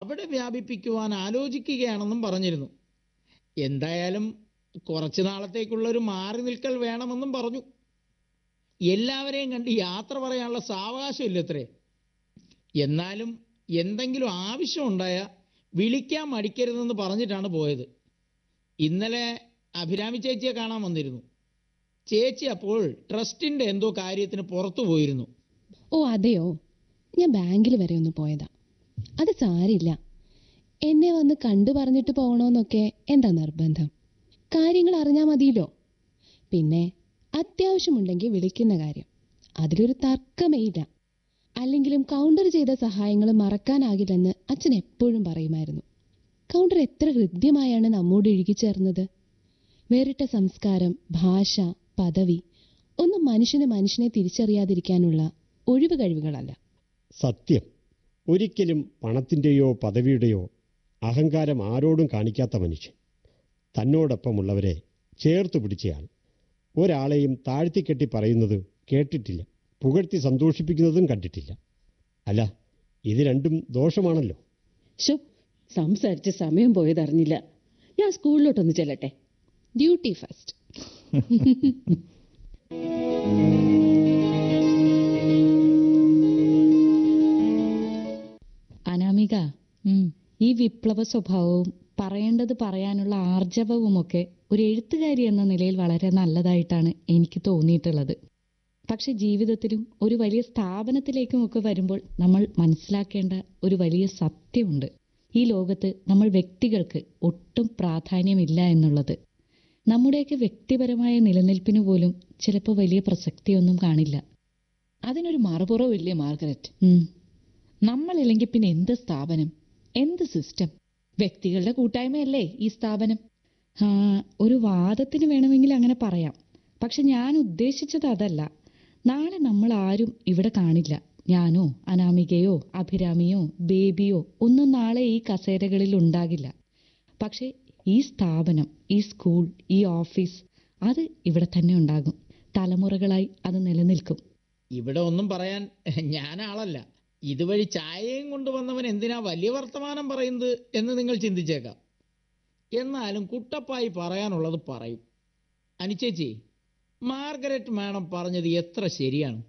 അവിടെ വ്യാപിപ്പിക്കുവാൻ ആലോചിക്കുകയാണെന്നും പറഞ്ഞിരുന്നു എന്തായാലും കുറച്ചു നാളത്തേക്കുള്ള ഒരു മാറി നിൽക്കൽ വേണമെന്നും പറഞ്ഞു എല്ലാവരെയും കണ്ട് യാത്ര പറയാനുള്ള സാവകാശം ഇല്ലത്രേ എന്നാലും എന്തെങ്കിലും ആവശ്യമുണ്ടായ വിളിക്കാൻ മടിക്കരുതെന്ന് പറഞ്ഞിട്ടാണ് പോയത് ഇന്നലെ അഭിരാമി ചേച്ചിയെ കാണാൻ വന്നിരുന്നു ചേച്ചി അപ്പോൾ ട്രസ്റ്റിന്റെ എന്തോ കാര്യത്തിന് പുറത്തു പോയിരുന്നു ഓ അതെയോ ഞാൻ ബാങ്കിൽ വരെ ഒന്ന് പോയതാ അത് സാരില്ല എന്നെ വന്ന് കണ്ടു പറഞ്ഞിട്ട് പോകണമെന്നൊക്കെ എന്താ നിർബന്ധം കാര്യങ്ങൾ അറിഞ്ഞാൽ മതിയല്ലോ പിന്നെ അത്യാവശ്യമുണ്ടെങ്കിൽ വിളിക്കുന്ന കാര്യം അതിലൊരു തർക്കമേ ഇല്ല അല്ലെങ്കിലും കൗണ്ടർ ചെയ്ത സഹായങ്ങൾ മറക്കാനാകില്ലെന്ന് അച്ഛൻ എപ്പോഴും പറയുമായിരുന്നു കൗണ്ടർ എത്ര ഹൃദ്യമായാണ് നമ്മോട് ഇഴുകിച്ചേർന്നത് വേറിട്ട സംസ്കാരം ഭാഷ പദവി ഒന്നും മനുഷ്യന് മനുഷ്യനെ തിരിച്ചറിയാതിരിക്കാനുള്ള ഒഴിവ് കഴിവുകളല്ല സത്യം ഒരിക്കലും പണത്തിൻ്റെയോ പദവിയുടെയോ അഹങ്കാരം ആരോടും കാണിക്കാത്ത മനുഷ്യൻ തന്നോടൊപ്പമുള്ളവരെ ചേർത്ത് പിടിച്ചയാൾ ഒരാളെയും താഴ്ത്തിക്കെട്ടി പറയുന്നത് കേട്ടിട്ടില്ല പുകഴ്ത്തി സന്തോഷിപ്പിക്കുന്നതും കണ്ടിട്ടില്ല അല്ല ഇത് രണ്ടും ദോഷമാണല്ലോ ശോ സംസാരിച്ച് സമയം പോയതറിഞ്ഞില്ല ഞാൻ സ്കൂളിലോട്ടൊന്ന് ചെല്ലട്ടെ ഡ്യൂട്ടി ഫസ്റ്റ് അനാമിക ഈ വിപ്ലവ സ്വഭാവവും പറയേണ്ടത് പറയാനുള്ള ആർജവവുമൊക്കെ ഒരു എഴുത്തുകാരി എന്ന നിലയിൽ വളരെ നല്ലതായിട്ടാണ് എനിക്ക് തോന്നിയിട്ടുള്ളത് പക്ഷെ ജീവിതത്തിലും ഒരു വലിയ സ്ഥാപനത്തിലേക്കുമൊക്കെ വരുമ്പോൾ നമ്മൾ മനസ്സിലാക്കേണ്ട ഒരു വലിയ സത്യമുണ്ട് ഈ ലോകത്ത് നമ്മൾ വ്യക്തികൾക്ക് ഒട്ടും പ്രാധാന്യമില്ല എന്നുള്ളത് നമ്മുടെയൊക്കെ വ്യക്തിപരമായ നിലനിൽപ്പിന് പോലും ചിലപ്പോൾ വലിയ പ്രസക്തിയൊന്നും കാണില്ല അതിനൊരു മറുപുറവില്ലേ മാർഗരറ്റ് ഉം. നമ്മളില്ലെങ്കിൽ പിന്നെ എന്ത് സ്ഥാപനം എന്ത് സിസ്റ്റം വ്യക്തികളുടെ കൂട്ടായ്മയല്ലേ ഈ സ്ഥാപനം ആ, ഒരു വാദത്തിന് വേണമെങ്കിൽ അങ്ങനെ പറയാം പക്ഷെ ഞാൻ ഉദ്ദേശിച്ചത് അതല്ല നാളെ നമ്മൾ ആരും ഇവിടെ കാണില്ല ഞാനോ അനാമികയോ അഭിരാമിയോ ബേബിയോ ഒന്നും നാളെ ഈ കസേരകളിൽ ഉണ്ടാകില്ല പക്ഷെ ഈ സ്ഥാപനം ഈ സ്കൂൾ ഈ ഓഫീസ് അത് ഇവിടെ തന്നെ ഉണ്ടാകും തലമുറകളായി അത് നിലനിൽക്കും ഇവിടെ ഒന്നും പറയാൻ ഞാൻ ആളല്ല ഇതുവഴി ചായയും കൊണ്ടുവന്നവൻ എന്തിനാ വലിയ വർത്തമാനം പറയുന്നത് എന്ന് നിങ്ങൾ ചിന്തിച്ചേക്കാം എന്നാലും കുട്ടപ്പായി പറയാനുള്ളത് പറയും അനുചേച്ചി മാർഗരറ്റ് മാഡം പറഞ്ഞത് എത്ര ശരിയാണ്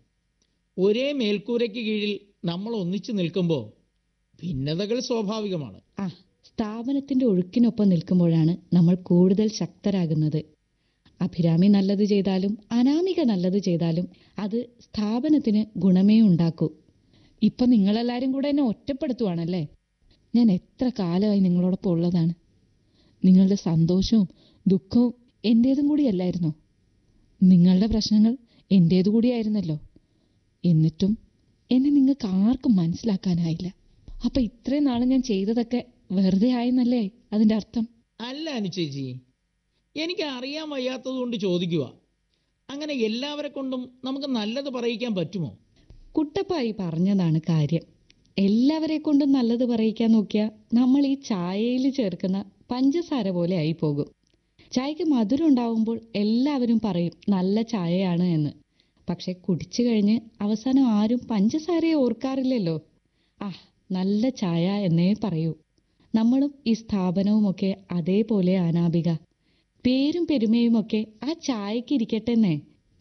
ഒരേ മേൽക്കൂരയ്ക്ക് കീഴിൽ നമ്മൾ ഒന്നിച്ചു നിൽക്കുമ്പോൾ ഭിന്നതകൾ സ്വാഭാവികമാണ് ആ സ്ഥാപനത്തിന്റെ ഒഴുക്കിനൊപ്പം നിൽക്കുമ്പോഴാണ് നമ്മൾ കൂടുതൽ ശക്തരാകുന്നത് അഭിരാമി നല്ലത് ചെയ്താലും അനാമിക നല്ലത് ചെയ്താലും അത് സ്ഥാപനത്തിന് ഗുണമേ ഉണ്ടാക്കൂ ഇപ്പൊ നിങ്ങളെല്ലാരും കൂടെ എന്നെ ഒറ്റപ്പെടുത്തുവാണല്ലേ ഞാൻ എത്ര കാലമായി നിങ്ങളോടൊപ്പം ഉള്ളതാണ് നിങ്ങളുടെ സന്തോഷവും ദുഃഖവും എന്റേതും കൂടിയല്ലായിരുന്നോ നിങ്ങളുടെ പ്രശ്നങ്ങൾ എന്റേതു കൂടിയായിരുന്നല്ലോ എന്നിട്ടും എന്നെ നിങ്ങൾക്ക് ആർക്കും മനസ്സിലാക്കാനായില്ല അപ്പൊ ഇത്രയും നാള് ഞാൻ ചെയ്തതൊക്കെ വെറുതെ ആയെന്നല്ലേ അതിന്റെ അർത്ഥം അല്ല അനുചേച്ചി എനിക്ക് അറിയാൻ വയ്യാത്തത് കൊണ്ട് ചോദിക്കുക അങ്ങനെ എല്ലാവരെ കൊണ്ടും നമുക്ക് നല്ലത് പറയിക്കാൻ പറ്റുമോ കുട്ടപ്പായി പറഞ്ഞതാണ് കാര്യം എല്ലാവരെ കൊണ്ടും നല്ലത് പറയിക്കാൻ നോക്കിയാൽ നമ്മൾ ഈ ചായയിൽ ചേർക്കുന്ന പഞ്ചസാര പോലെ ആയി പോകും ചായക്ക് മധുരം ഉണ്ടാവുമ്പോൾ എല്ലാവരും പറയും നല്ല ചായയാണ് എന്ന് പക്ഷെ കുടിച്ചു കഴിഞ്ഞ് അവസാനം ആരും പഞ്ചസാരയെ ഓർക്കാറില്ലല്ലോ ആ നല്ല ചായ എന്നേ പറയൂ നമ്മളും ഈ സ്ഥാപനവുമൊക്കെ അതേപോലെ അനാപിക പേരും പെരുമയുമൊക്കെ ആ ചായക്ക് ഇരിക്കട്ടെന്നേ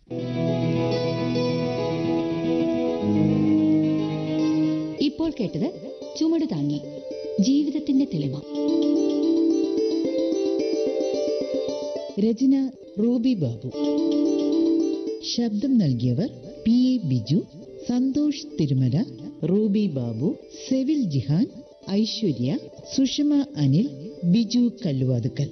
ഇപ്പോൾ കേട്ടത് ചുമട് താങ്ങി ജീവിതത്തിന്റെ തെളിമ രചന റൂബി ബാബു ശബ്ദം നൽകിയവർ പി എ ബിജു സന്തോഷ് തിരുമല റൂബി ബാബു സെവിൽ ജിഹാൻ ഐശ്വര്യ സുഷമ അനിൽ ബിജു കല്ലുവാതുക്കൽ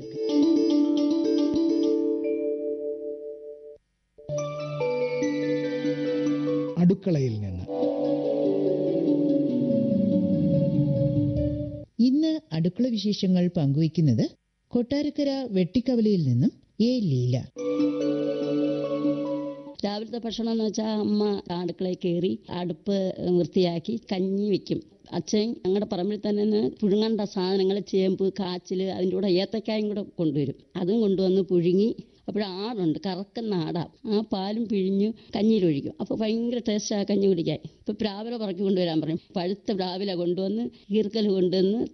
അടുക്കളയിൽ നിന്ന് ഇന്ന് അടുക്കള വിശേഷങ്ങൾ പങ്കുവയ്ക്കുന്നത് കൊട്ടാരക്കര വെട്ടിക്കവലയിൽ നിന്നും എ ലീല രാവിലത്തെ ഭക്ഷണം എന്ന് വെച്ചാൽ അമ്മ അടുക്കളയിൽ കയറി അടുപ്പ് വൃത്തിയാക്കി കഞ്ഞി വെക്കും അച്ഛൻ ഞങ്ങളുടെ പറമ്പിൽ തന്നെ പുഴുങ്ങേണ്ട സാധനങ്ങൾ ചേമ്പ് കാച്ചിൽ അതിൻ്റെ കൂടെ ഏത്തക്കായും കൂടെ കൊണ്ടുവരും അതും കൊണ്ടുവന്ന് പുഴുങ്ങി അപ്പോൾ ആടുണ്ട് കറക്കുന്ന ആടാ ആ പാലും പിഴിഞ്ഞ് കഞ്ഞിയിലൊഴിക്കും അപ്പോൾ ഭയങ്കര ടേസ്റ്റാണ് കഞ്ഞി കുടിക്കാൻ ഇപ്പോൾ പ്ലാവില പറക്കി കൊണ്ടുവരാൻ പറയും പഴുത്ത പ്ലാവില കൊണ്ടുവന്ന് ഈർക്കൽ കൊണ്ടുവന്ന്